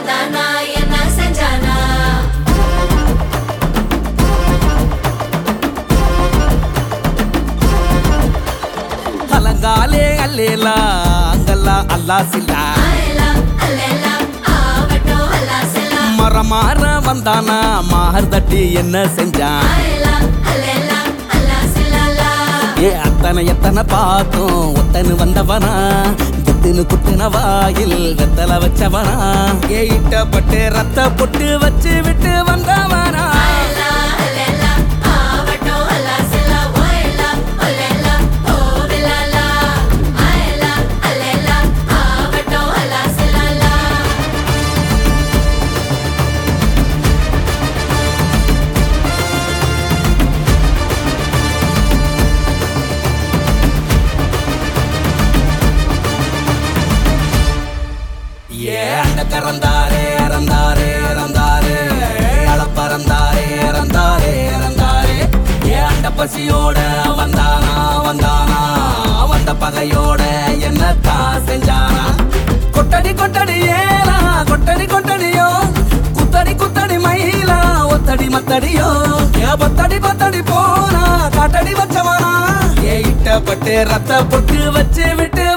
வந்தானா என்ன செஞ்சானா அலங்காலே அல்லேலா அங்கல்லா அல்லா சில்லா ஆயலாம் அல்லேலாம் ஆவட்டும் அல்லாசலாம் மரமாற வந்தானா மார் தட்டி என்ன செஞ்சான் ஆயலாம் அல்லேலாம் அல்லாசலலா ஏ அத்தனை எத்தனை பார்த்தோம் ஒத்தனு வந்தவனா குத்துனு குத்துன வாயில் வெத்தல வச்சவனா ஏ இட்டப்பட்டு ரத்த பொட்டு வச்சு விட்டு வந்தவனா ஆயலாம் அல்லேலாம் ஆவட்டும் அல்லாசலாம் ஓயலாம் அல்லேலாம் ஓவிலலா ஆயலாம் அல்லேலாம் ஆவட்டும் அல்லாசலலா ஏ அண்ட கறந்தாரே இறந்தாரே இறந்தாரே அளப்பறந்தாரே இறந்தாரே இறந்தாரே ஏ அண்ட பசியோட வந்தானா வந்தானா வந்த பகையோட என்னத்தான் செஞ்சானா கொட்டடி கொட்டடி ஏலா கொட்டடி கொட்டடியோ குத்தடி குத்தடி மயிலா ஒத்தடி மத்தடியோ ஏ பத்தடி பத்தடி போனா காட்டடி வச்சவனா ஏ இட்டப்பட்டு ரத்த பொட்டு வச்சு விட்டு